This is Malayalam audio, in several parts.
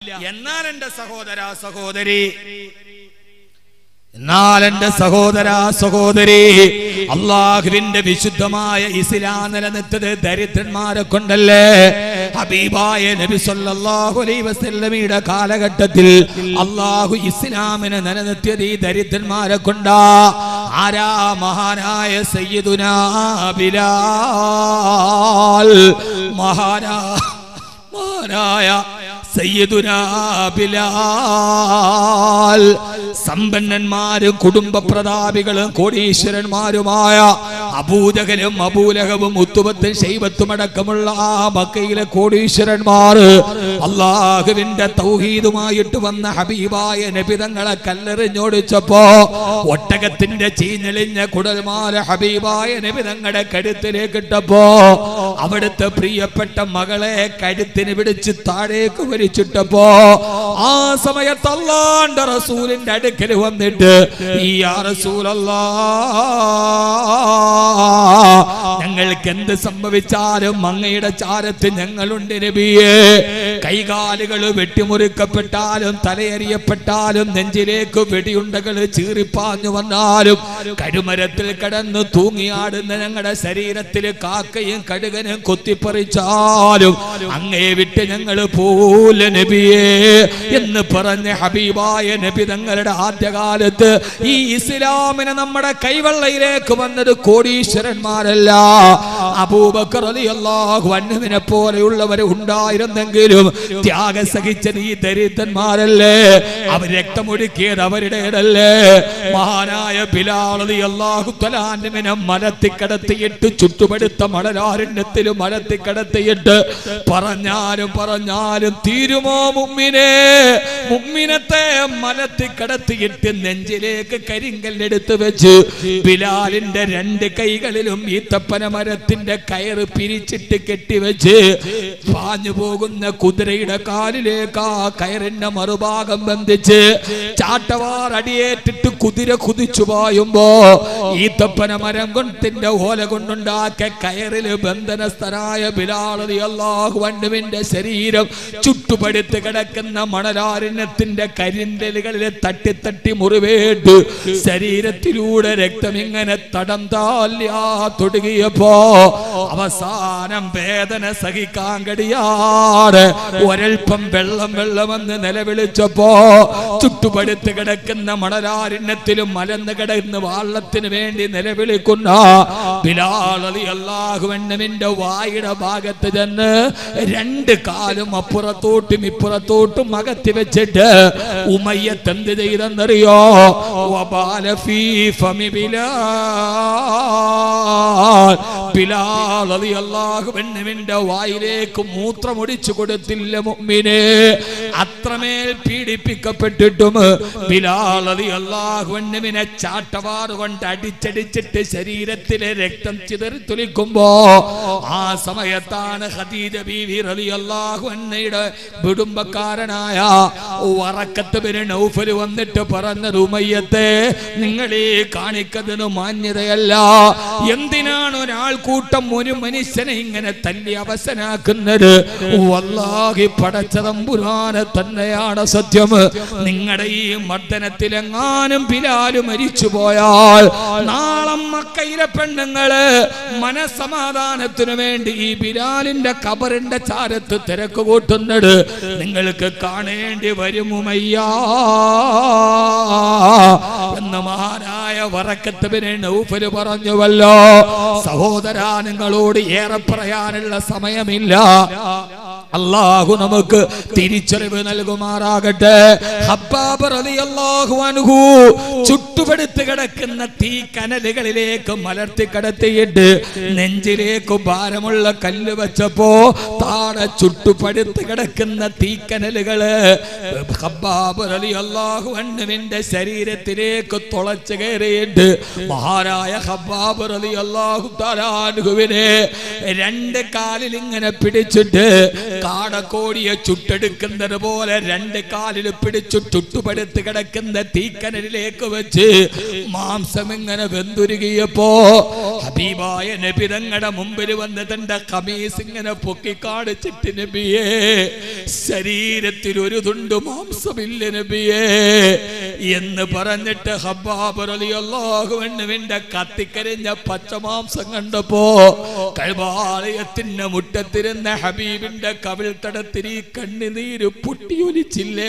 എന്നാൽ എന്റെ സഹോദര സഹോദരി എന്നാൽ എന്റെ സഹോദര സഹോദരി അള്ളാഹുവിന്റെ വിശുദ്ധമായ ഇസ്ലാം നിലനിർത്തത് ദരിദ്രന്മാരെ കൊണ്ടല്ലേ ഹബീബായ നബി സല്ലല്ലാഹു അലൈഹി വസല്ലമയുടെ കാലഘട്ടത്തിൽ അള്ളാഹു ഇസ്ലാമിനെ നിലനിർത്തിയത് ഈ ദരിദ്രന്മാരെ കൊണ്ടാ ആരാ മഹാനായ സയ്യിദുനാ ബിലാൽ മഹാനാ മഹാനായ സയ്യിദുനാ ബിലാൽ സമ്പന്നന്മാരും കുടുംബ പ്രതാപികളും കോടീശ്വരന്മാരുമായ അബൂജകലും അബൂലഹവും ഉത്തുബത്തും ശൈബത്തും അടക്കമുള്ള ആ മക്കയിലെ കോടീശ്വരന്മാർ അള്ളാഹുവിന്റെ തൗഹീദുമായിട്ട് വന്ന ഹബീബായ നബിതങ്ങളെ കല്ലെറിഞ്ഞോടിച്ചപ്പോ ഒട്ടകത്തിന്റെ ചീഞ്ഞെളിഞ്ഞ കുടൽമാല ഹബീബായ നബിതങ്ങളുടെ കഴുത്തിലേക്ക് ഇട്ടപ്പോ അവിടുത്തെ പ്രിയപ്പെട്ട മകളെ കഴുത്തിന് പിടിച്ച് താഴേക്ക് വലിച്ചിട്ടപ്പോ ആ സമയത്ത് അള്ളാന്റെ റസൂലിന്റെ അടുക്കൽ വന്നിട്ട് ഈ ആ റസൂലല്ലാ ഞങ്ങൾക്ക് എന്ത് സംഭവിച്ചാലും അങ്ങയുടെ ചാരത്ത് ഞങ്ങളുണ്ട് നബിയേ കൈകാലുകൾ വെട്ടിമുറിക്കപ്പെട്ടാലും തലയറിയപ്പെട്ടാലും നെഞ്ചിലേക്ക് വെടിയുണ്ടകൾ ചീറിപ്പാഞ്ഞു വന്നാലും കരുമരത്തിൽ കിടന്ന് തൂങ്ങിയാടുന്ന ഞങ്ങളുടെ ശരീരത്തിൽ കാക്കയും കടുകനും കൊത്തിപ്പറിച്ചാലും അങ്ങേ വിട്ട് ഞങ്ങൾ പോല നബിയേ എന്ന് പറഞ്ഞ ഹബീബായ നബി തങ്ങളുടെ ആദ്യകാലത്ത് ഈ ഇസ്ലാമിനെ നമ്മുടെ കൈവെള്ളയിലേക്ക് വന്നത് കോടീശ്വരന്മാരല്ല അബൂബക്കർ റളിയല്ലാഹു അൻഹുവിനെ പോലെയുള്ളവർ ഉണ്ടായിരുന്നെങ്കിലും ത്യാഗം സഹിച്ചത് ഈ ദരിദ്രന്മാരല്ലേ അവർ രക്തമൊഴുക്കിയത് അവരുടേതല്ലേ മഹാനായ ബിലാൽ റളിയല്ലാഹു തലാൻമിനെ മലത്തിക്കടത്തിയിട്ട് ചുറ്റുപടുത്ത മണലാരണ്യത്തിലും മലത്തിക്കടത്തിയിട്ട് പറഞ്ഞാലും പറഞ്ഞാലും തീരുമോ മുമ്മിനെ മുമ്മിനത്തെ മലത്തിക്കടത്തിയിട്ട് നെഞ്ചിലേക്ക് കരിങ്കല്ലെടുത്ത് വെച്ച് ബിലാലിന്റെ രണ്ട് കൈകളിലും ഈത്തപ്പന മരത്തിന്റെ കയറ് പിരിച്ചിട്ട് കെട്ടിവെച്ച് പാഞ്ഞു പോകുന്ന കുതിരയുടെ കാലിലേക്ക് ആ കയറിന്റെ മറുഭാഗം ബന്ധിച്ച് ചാട്ടവാർ അടിയേറ്റിട്ട് കുതിര കുതിച്ചു പായുമ്പോ ഈത്തപ്പന മരം കൊണ്ടിന്റെ ഓല കൊണ്ടുണ്ടാക്കിയ കയറില് ബന്ധനസ്ഥനായ ബിലാളതി അള്ളാഹു വണ്ടുവിന്റെ ശരീരം ചുട്ടുപടുത്ത് കിടക്കുന്ന മണലാരണ്യത്തിന്റെ കരിന്തലുകളിൽ തട്ടി തട്ടി മുറിവേട്ട് ശരീരത്തിലൂടെ രക്തം ഇങ്ങനെ തടം താല്യാ തൊടുകിയപ്പോ അവസാനം വേദന സഹിക്കാൻ കഴിയാറ് ഒരൽപ്പം വെള്ളം വെള്ളമെന്ന് നിലവിളിച്ചപ്പോ ചുട്ടുപടുത്ത് കിടക്കുന്ന മണലാരണ്യത്തിലും മലന്ന് കിടന്ന് വാള്ളത്തിന് വേണ്ടി നിലവിളിക്കുന്ന ബിലാളി അള്ളാഹുവണ്ണമിന്റെ വായുടെ ഭാഗത്ത് ചെന്ന് രണ്ട് കാലും അപ്പുറത്തോട്ടും ഇപ്പുറത്തോട്ടും അകത്തി വെച്ചിട്ട് ഉമയ്യത്ത് എന്ത് ചെയ്തെന്നറിയോ വബാല ഫീ ഫമി ബിലാൽ ബിലാൽ റളിയല്ലാഹു അൻഹുവിന്റെ വായിലേക്ക് മൂത്രമൊടിച്ചു കൊടുത്തില്ല മുഅ്മിനെ അത്രമേൽ പീഡിപ്പിക്കപ്പെട്ടിട്ടും ബിലാൽ റളിയല്ലാഹു അൻഹുവിനെ ചാട്ടവാറ് കൊണ്ട് അടിച്ചടിച്ചിട്ട് ശരീരത്തിലെ രക്തം ചിതറി തുളിക്കുമ്പോ ആ സമയത്താണ് ഖദീജ ബീവി റളിയല്ലാഹു അൻഹയുടെ കുടുംബക്കാരനായ വറക്കത്ത് ബിൻ നൗഫൽ വന്നിട്ട് പറഞ്ഞത് ഉമയ്യത്തെ നിങ്ങൾ ഈ കാണിക്കുന്നതിന് മാന്യതയല്ല എന്തിനാണ് ഒരാൾക്കൂട്ടം ഒരു മനുഷ്യനെ ഇങ്ങനെ തല്ലി അവസനാക്കുന്നത് വല്ലാഹി പടച്ചതമ്പുരാനെ തന്നെയാണ് സത്യം നിങ്ങളുടെ ഈ മർദ്ദനത്തിലെങ്ങാനും ബിലാല് മരിച്ചു പോയാൽ നാളെ മക്കയിലെ പെണ്ണുങ്ങള് മനസമാധാനത്തിനു വേണ്ടി ഈ ബിലാലിന്റെ കബറിന്റെ ചാരത്ത് തിരക്ക് കൂട്ടുന്നത് നിങ്ങൾക്ക് കാണേണ്ടി വരുമുമയ്യാ എന്ന് മഹാനായ വറക്കത്തുവിനെ നൗഫല് പറഞ്ഞുവല്ലോ സഹോദരാ നിങ്ങളോട് ഏറെ പറയാനുള്ള സമയമില്ല അള്ളാഹു നമുക്ക് തിരിച്ചറിവ് നൽകുമാറാകട്ടെ ഹബ്ബാബ് റളിയല്ലാഹു അൻഹു ചുട്ടുപടുത്ത് കിടക്കുന്ന തീ കനലുകളിലേക്ക് മലർത്തി കടത്തിയിട്ട് നെഞ്ചിലേക്ക് ഭാരമുള്ള കല്ല് വെച്ചപ്പോ താഴെ ചുട്ടുപടുത്ത് കിടക്കുന്ന തീക്കനലുകള് ഹബ്ബാബ് റളിയല്ലാഹു അൻഹുവിന്റെ ശരീരത്തിലേക്ക് തുളച്ചു കയറിയിട്ട് മഹാരായ ഹബ്ബാബ് റളിയല്ലാഹു തആല അൻഹുവിനെ രണ്ട് കാലിൽ ഇങ്ങനെ പിടിച്ചിട്ട് കാടക്കോഴിയെ ചുട്ടെടുക്കുന്നത് പോലെ രണ്ട് കാലിൽ പിടിച്ചു ചുട്ടുപടുത്ത് കിടക്കുന്ന തീക്കനലിലേക്ക് വെച്ച് മാംസം ഇങ്ങനെ വെന്തുരുകിയപ്പോ ഹബീബായ നബി തങ്ങളുടെ മുമ്പിൽ വന്ന് തന്റെ കമീസ് ഇങ്ങനെ പൊക്കി കാണിച്ചിട്ട് നബിയേ ശരീരത്തിൽ ഒരു തുണ്ട് മാംസമില്ല നബിയേ എന്ന് പറഞ്ഞിട്ട് ഹബ്ബാബ് റളിയല്ലാഹുവിന്റെ കത്തിക്കരിഞ്ഞ പച്ചമാംസം കണ്ടപ്പോ കൈവാലയത്തിന്റെ മുറ്റത്തിരുന്ന ഹബീബിന്റെ കവിൾ തടത്തിൽ ഈ കണ്ണുനീര് പൊട്ടിയൊലിച്ചില്ലേ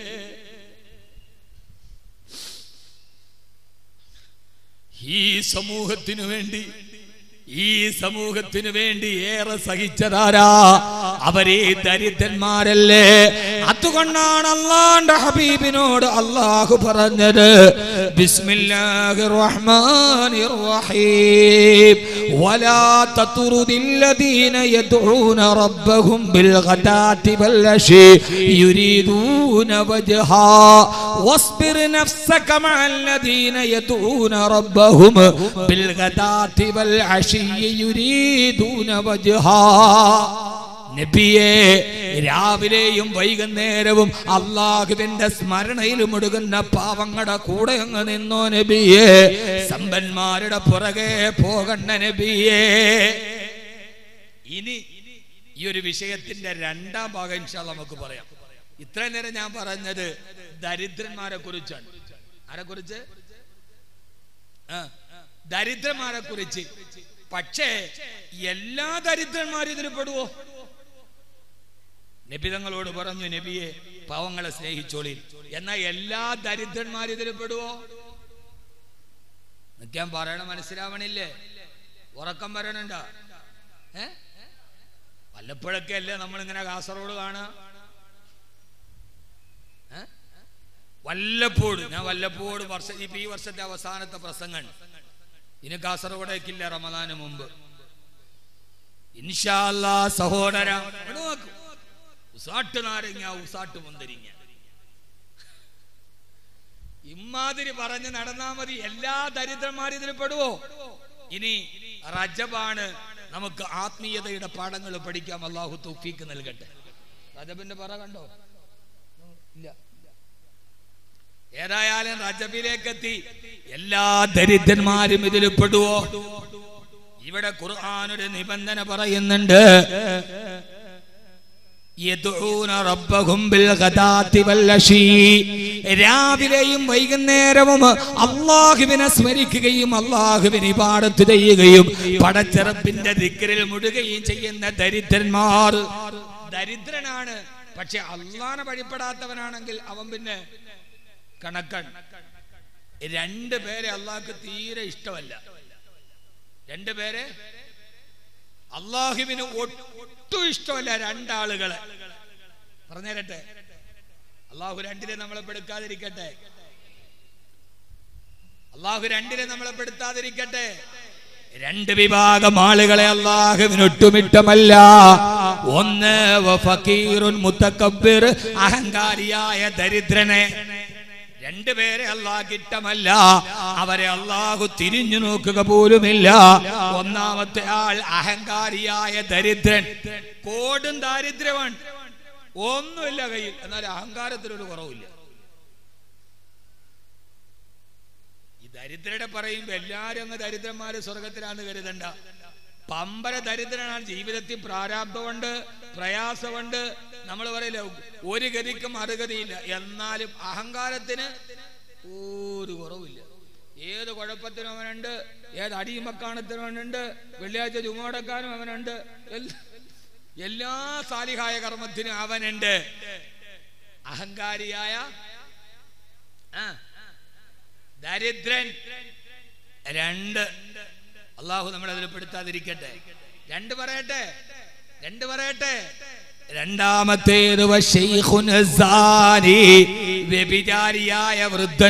ഈ സമൂഹത്തിനു വേണ്ടി ഈ സമൂഹത്തിനു വേണ്ടി ഏറെ സഹിച്ചതാരാ അവരെ ദരിദ്രന്മാരല്ലേ അതുകൊണ്ടാണ് അള്ളാന്റെ ഹബീബിനോട് അള്ളാഹു പറഞ്ഞത് ബിസ്മില്ലാഹിർ റഹ്മാനിർ റഹീം വലാ തതുറുദില്ലദീന യദ്ഊന റബ്ബഹും ബിൽ ഗദാതി വൽ അശി യുരീദൂന വജ്ഹാ واصبر نفسك مع الذين يدعون ربهم بالغداة والعشي يريدون وجها നബിയെ രാവിലെയും വൈകുന്നേരവും അള്ളാഹുവിന്റെ സ്മരണയിൽ മുടുകുന്ന പാവങ്ങളുടെ കൂടെ അങ്ങ് നിന്നോ നബിയെ സമ്പന്മാരുടെ പുറകെ പോകണ്ട നബിയെ ഇനി ഈ ഒരു വിഷയത്തിന്റെ രണ്ടാം ഭാഗം ഇൻഷാ അല്ലാ നമുക്ക് പറയാം ഇത്രയും നേരം ഞാൻ പറഞ്ഞത് ദരിദ്രന്മാരെ കുറിച്ചാണ് ആരെ കുറിച്ച് ആ, ദരിദ്രന്മാരെ കുറിച്ച് പക്ഷേ എല്ലാ ദരിദ്രന്മാരും ഇതിൽ പെടുവോ നബി തങ്ങളോട് പറഞ്ഞു നബിയെ പാവങ്ങളെ സ്നേഹിച്ചോളി എന്നാൽ എല്ലാ ദരിദ്രന്മാരും ഇതിൽ പെടുവോ നിൽക്കാൻ പറയണ മനസ്സിലാവണില്ലേ ഉറക്കം വരണുണ്ടോ ഏ വല്ലപ്പോഴൊക്കെ അല്ലേ നമ്മളിങ്ങനെ കാസർഗോഡ് കാണുക ഏ? വല്ലപ്പോഴും ഞാൻ വല്ലപ്പോഴും വർഷ ഇപ്പൊ ഈ വർഷത്തെ അവസാനത്തെ പ്രസംഗം ഇനി കാസർഗോഡേക്കില്ല റമദാന് മുമ്പ് ഇൻഷാല്ലാ സഹോദര ഇവിടെ നോക്കൂ. ഉസാട്ട് നാരങ്ങ ഉസാട്ട് മുന്തിരിങ്ങ ഇമ്മാതിരി പറഞ്ഞ് നടന്നാ മതി എല്ലാ ദരിദ്രന്മാരും ഇതിൽ പെടുവോ ഇനി റജബാണ് നമുക്ക് ആത്മീയതയുടെ പാഠങ്ങൾ പഠിക്കാം അള്ളാഹു തൗഫീക്ക് നൽകട്ടെ റജബിന്റെ പറ കണ്ടോ ഇല്ല ഏതായാലും റജബിലേക്ക് എത്തി എല്ലാ ദരിദ്രന്മാരും ഇതിൽ പെടുവോ ഇവിടെ ഖുർആൻ ഒരു നിബന്ധന പറയുന്നുണ്ട് യദ്ഊന റബ്ബഹും ബിൽ ഗദാത്തി വൽ അശീ. രാവിലെയും വൈകുന്നേരവും അള്ളാഹുവിനെ സ്മരിക്കുകയും അള്ളാഹുവിന് ഇബാദത്ത് ചെയ്യുകയും പടച്ചിറപ്പിന്റെ ദിക്റിൽ മുഴുകയും ചെയ്യുന്ന ദരിദ്രന്മാർ ദരിദ്രനാണ് പക്ഷെ അള്ളാനെ വഴിപ്പെടാത്തവനാണെങ്കിൽ അവൻ പിന്നെ കണക്കൻ രണ്ട് പേരെ അള്ളാഹ്ക്ക് തീരെ ഇഷ്ടമല്ല രണ്ട് പേരെ അള്ളാഹുവിന് ഒട്ടും ഇഷ്ടമല്ല രണ്ടാളുകളെ പറഞ്ഞേരട്ടെ അള്ളാഹു രണ്ടിനെ നമ്മളെ പെടുക്കാതിരിക്കട്ടെ അള്ളാഹു രണ്ടിനെ നമ്മളെ പെടുത്താതിരിക്കട്ടെ രണ്ട് വിഭാഗം ആളുകളെ അള്ളാഹുവിന് ഒട്ടുമിട്ടമല്ല ഒന്ന് വഫീറുൻ മുത്തക്കബ്ബിർ അഹങ്കാരിയായ ദരിദ്രനെ രണ്ടുപേരെ അള്ളാഹ് ഇഷ്ടമല്ല അവരെ അള്ളാഹു തിരിഞ്ഞു നോക്കുക പോലുമില്ല ഒന്നാമത്തെ ആൾ അഹങ്കാരിയായ ദരിദ്രൻ കോടും ദാരിദ്ര്യമാണ് ഒന്നുമില്ല കയ്യിൽ എന്നാൽ അഹങ്കാരത്തിനൊരു കുറവില്ല ഈ ദരിദ്രയുടെ പറയുമ്പോ എല്ലാരും അങ്ങ് ദരിദ്രന്മാര് സ്വർഗത്തിലാന്ന് കരുതണ്ട പമ്പര ദരിദ്രനാണ് ജീവിതത്തിൽ പ്രാരാബ്ധമുണ്ട് പ്രയാസമുണ്ട് നമ്മൾ പറയില്ല ഒരു ഗതിക്കും അറുഗതിയില്ല എന്നാലും അഹങ്കാരത്തിന് ഒരു കുറവില്ല ഏത് കുഴപ്പത്തിനും അവനുണ്ട് ഏത് അടിമക്കാണത്തിനും അവനുണ്ട് വെള്ളിയാഴ്ച ചുമടക്കാനും അവനുണ്ട് എല്ലാ- എല്ലാ സാലിഹായ കർമ്മത്തിനും അവനുണ്ട് അഹങ്കാരിയായ ആ ദരിദ്രൻ രണ്ട് അള്ളാഹു നമ്മളെ അതിൽ പെടുത്താതിരിക്കട്ടെ രണ്ട് പറയട്ടെ രണ്ട് പറയട്ടെ രണ്ടാമത്തേത് വശൈഖുൻ സാനി, വ്യഭിചാരിയായ വൃദ്ധൻ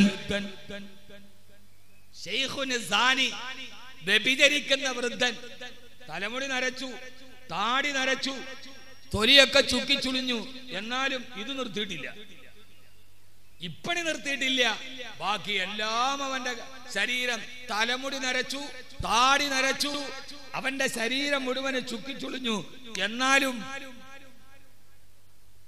ശൈഖുൻ സാനി, വ്യഭിചരിക്കുന്ന വൃദ്ധൻ തലമുടി നരച്ചു താടി നരച്ചു തൊലിയൊക്കെ ചുക്കിച്ചുളിഞ്ഞു എന്നാലും ഇത് നിർത്തിയിട്ടില്ല ഇപ്പണി നിർത്തിയിട്ടില്ല ബാക്കി എല്ലാം അവന്റെ ശരീരം തലമുടി നരച്ചു താടി നരച്ചു അവന്റെ ശരീരം മുഴുവന് ചുക്കിച്ചുളിഞ്ഞു എന്നാലും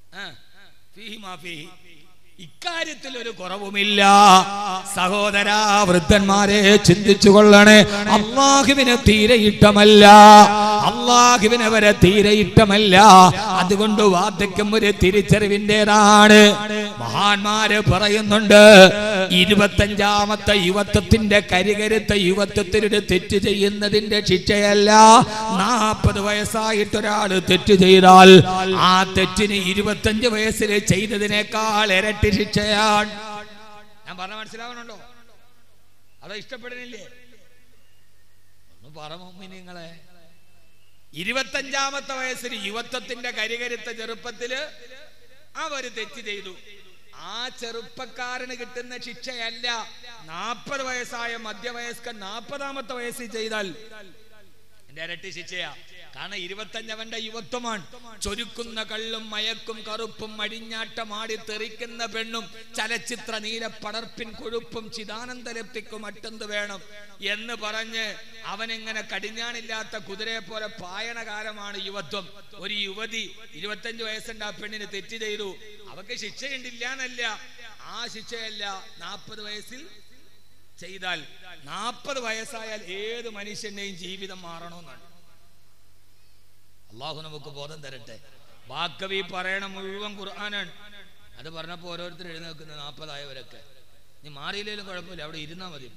ആ, ഫീഹി മാ ഫീഹി. ഇക്കാര്യത്തിൽ ഒരു കുറവുമില്ല സഹോദര വൃദ്ധന്മാരെ ചിന്തിച്ചു കൊള്ളണേ അള്ളാഹുവിന് തീരെ ഇഷ്ടമല്ല അള്ളാഹുവിന് അവരെ തീരെ ഇഷ്ടമല്ല അതുകൊണ്ട് വാർദ്ധക്യം ഒരു തിരിച്ചറിവിൻ്റെതാണ് മഹാന്മാര് പറയുന്നുണ്ട് ഇരുപത്തഞ്ചാമത്തെ യുവത്വത്തിന്റെ കരികരുത്ത യുവത്വത്തിനൊരു തെറ്റ് ചെയ്യുന്നതിന്റെ ശിക്ഷയല്ല നാൽപ്പത് വയസ്സായിട്ട് ഒരാൾ തെറ്റ് ചെയ്താൽ ആ തെറ്റിന് ഇരുപത്തഞ്ച് വയസ്സിൽ ചെയ്തതിനേക്കാൾ ഇരട്ടി ശിക്ഷയാണ് ഞാൻ പറഞ്ഞ മനസ്സിലാവണുണ്ടോ അതോ ഇഷ്ടപ്പെടുന്നില്ലേ ഒന്ന് പറ മമ്മി നിങ്ങളെ ഇരുപത്തഞ്ചാമത്തെ വയസ്സിൽ യുവത്വത്തിന്റെ കരികരുത്ത ചെറുപ്പത്തില് അവര് തെറ്റ് ചെയ്തു ആ ചെറുപ്പക്കാരന് കിട്ടുന്ന ശിക്ഷയല്ല നാൽപ്പത് വയസ്സായ മധ്യവയസ്കൻ നാൽപ്പതാമത്തെ വയസ്സിൽ ചെയ്താൽ എന്റെ ഇരട്ടി ശിക്ഷയാ കാരണം ഇരുപത്തഞ്ചവന്റെ യുവത്വമാണ് ചൊരുക്കുന്ന കള്ളും മയക്കും കറുപ്പും മടിഞ്ഞാട്ടമാടി തെറിക്കുന്ന പെണ്ണും ചലച്ചിത്ര നീല പടർപ്പിൻ കൊഴുപ്പും ചിദാനന്ദലപ്തിക്കും മറ്റെന്ത് വേണം എന്ന് പറഞ്ഞ് അവനെങ്ങനെ കടിഞ്ഞാണില്ലാത്ത കുതിരയെ പോലെ പായണ കാലമാണ് യുവത്വം ഒരു യുവതി ഇരുപത്തഞ്ച് വയസ്സുണ്ട് ആ പെണ്ണിന് തെറ്റ് ചെയ്തു അവക്ക് ശിക്ഷയുണ്ടില്ല എന്നല്ല ആ ശിക്ഷയല്ല നാൽപ്പത് വയസ്സിൽ ചെയ്താൽ നാൽപ്പത് വയസ്സായാൽ ഏത് മനുഷ്യന്റെയും ജീവിതം മാറണമെന്നാണ് അള്ളാഹു നമുക്ക് ബോധം തരട്ടെ വാക്കവി പറയണ മുഴുവൻ ഖുർആനാണ് അത് പറഞ്ഞപ്പോൾ ഓരോരുത്തർ എഴുന്നേൽക്കുന്ന നാൽപ്പതായവരൊക്കെ നീ മാറിയില്ലേലും കുഴപ്പമില്ല അവിടെ ഇരുന്നാ മതി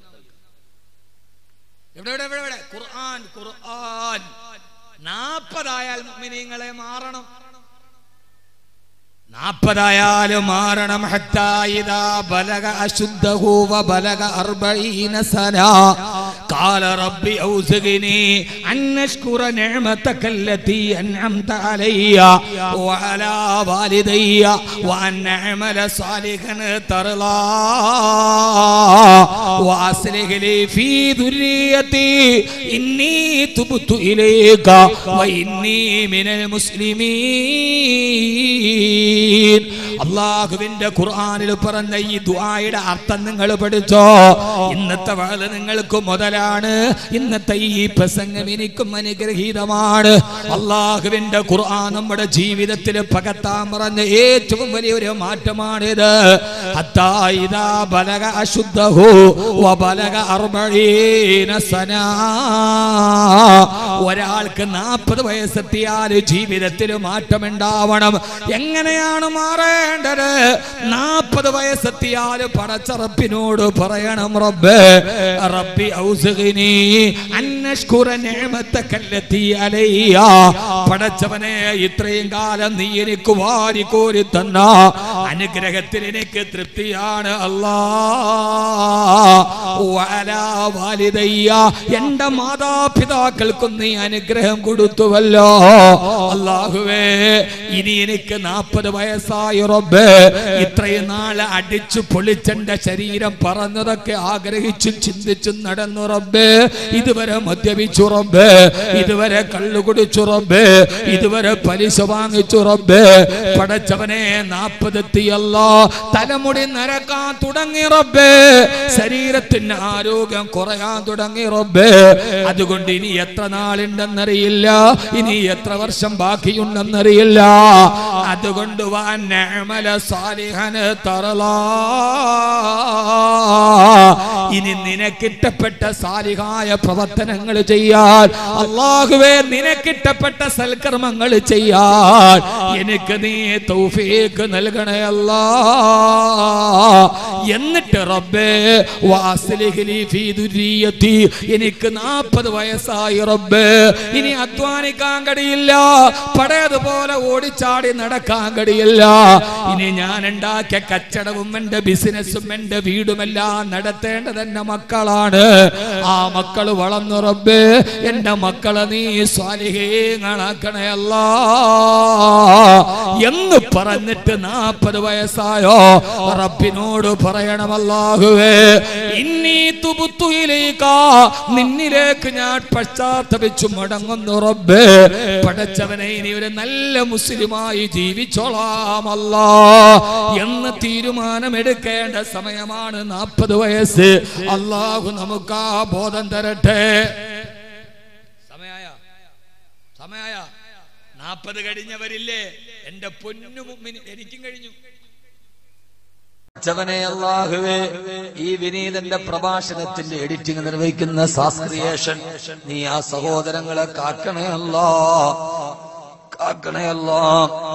എവിടെ എവിടെ എവിടെ എവിടെ ഖുർആൻ ഖുർആൻ നാൽപ്പതായാൽ മുഅ്മിനീങ്ങളെ മാറണം നാൽപ്പതായാലും മാറണം ഹത്താ ഇദാ ബലഗ അശുദ്ധഹു വബലഗ അർബഈന സന قال رب أوزعني أن أشكر نعمتك التي أنعمت علي وعلى والدي وأن أعمل صالحا ترضى وأصلح لي في ذريتي إني تبت إليك وإني من المسلمين അള്ളാഹുവിന്റെ ഖുർആനിൽ പറഞ്ഞ ഈ ദുആയുടെ അർത്ഥം നിങ്ങൾ പഠിച്ചോ ഇന്നത്തെ വേള നിങ്ങൾക്ക് മുതലാണ് ഇന്നത്തെ ഈ പ്രസംഗം എനിക്കും അനുഗ്രഹീതമാണ് അള്ളാഹുവിന്റെ ഖുർആൻ നമ്മുടെ ജീവിതത്തിൽ പകത്താൻ പറഞ്ഞ ഏറ്റവും വലിയൊരു മാറ്റമാണിത് ഹത്താ ഇദാ ബലഗ അശുദ്ധഹു വബലഗ അർബഈന സനാ ഒരാൾക്ക് നാൽപ്പത് വയസ്സെത്തിയാൽ ജീവിതത്തിൽ മാറ്റമുണ്ടാവണം എങ്ങനെയാണ് മാറേണ്ടത് നാൽപ്പത് വയസ്സെത്തിയാൽ പടച്ചറപ്പിനോട് പറയണം റബ്ബ് റബ്ബി ഔസുഖിനി അന്നഷ്കുറ നിഅമത്തക്കല്ലത്തി അലയ്യ പടച്ചവനെ ഇത്രയും കാലം നീ എനിക്ക് വാരി കോരി തന്ന അനുഗ്രഹത്തിൽ എനിക്ക് തൃപ്തിയാണ് അല്ലാ വഅലാ വാലിദയ്യ എന്റെ മാതാപിതാക്കൾക്കും നീ അനുഗ്രഹം കൊടുത്തുവല്ലോ അള്ളാഹുവേ ഇനി എനിക്ക് നാൽപ്പത് വയസ്സായ റബ്ബ് ഇത്രയും നാള് അടിച്ചു പൊളിച്ചെന്റെ ശരീരം പറന്നതൊക്കെ ആഗ്രഹിച്ചും ചിന്തിച്ചും നടന്നു റബ്ബ് ഇതുവരെ മദ്യപിച്ചു റബ്ബ് ഇതുവരെ കള്ളു കുടിച്ചു റബ്ബ് ഇതുവരെ പലിശ വാങ്ങിച്ചു റബ്ബ് പടച്ചവനെ നാൽപ്പതെത്തിയല്ല തലമുടി നരക്കാൻ തുടങ്ങി റബ്ബ് ശരീരത്തിന് ആരോഗ്യം കുറയാൻ തുടങ്ങി റബ്ബ് അതുകൊണ്ട് ഇനി എത്ര നാളുണ്ടെന്നറിയില്ല ഇനി എത്ര വർഷം ബാക്കിയുണ്ടെന്നറിയില്ല അതുകൊണ്ട് വാൻ നഅമല സാലിഹന് തറലാ ഇനി നിനക്കിട്ടപ്പെട്ട സാലിഹായ പ്രവർത്തനങ്ങൾ ചെയ്യാൻ അള്ളാഹുവേ നിനക്കിട്ടപ്പെട്ട സൽക്കർമ്മങ്ങൾ ചെയ്യാൻ എനിക്ക് നീ തൗഫീഖ് നൽകണേ അല്ലാ എന്നിട്ട് റബ്ബേ വാസ്ലിഹ് ലീ ഫീ ദുരിയത്തി എനിക്ക് നാൽപ്പത് വയസ്സായി റബ്ബേ ഇനി അധ്വാനിക്കാൻ കഴിയില്ല പഴയതുപോലെ ഓടിച്ചാടി നടക്കാൻ കഴിയില്ല ഇനി ഞാൻ ഉണ്ടാക്കിയ കച്ചടവും എന്റെ ബിസിനസ്സും എന്റെ വീടുമെല്ലാം നടത്തേണ്ടത് എന്റെ മക്കളാണ് ആ മക്കള് വളർന്നു റബ്ബേ എന്റെ മക്കളെ നീ സ്വാലിഹീങ്ങളാക്കണേ അല്ലാ എന്ന് പറഞ്ഞിട്ട് നാൽപ്പത് വയസ്സായോ റബ്ബിനോട് പറയണമല്ലാഹുവേ ഇന്നീ തുബുത്തുയിലേക്ക നിന്നിലേക്ക് ഞാൻ പശ്ചാത്തപിച്ചു മടങ്ങുന്നു റബ്ബേ പടച്ചവനെ ഇനി ഒരു നല്ല മുസ്ലിമായി ജീവിച്ചോളാമല്ല എന്ന് തീരുമാനമെടുക്കേണ്ട സമയമാണ് നാൽപ്പത് വയസ്സ് അള്ളാഹു നമുക്ക് ആ ബോധം തരട്ടെ സമയായ സമയായ നാൽപ്പത് കഴിഞ്ഞവരില്ലേ എന്റെ പൊന്നു മുമ്പിന് എനിക്കും കഴിഞ്ഞു ചവനെ അള്ളാഹുവേ ഈ വിനീതന്റെ പ്രഭാഷണത്തിന്റെ എഡിറ്റിംഗ് നിർവഹിക്കുന്ന സാസ്ക്രിയേഷൻ നീ ആ സഹോദരങ്ങളെ കാക്കണേ അല്ലാ കാക്കണേ അല്ലാ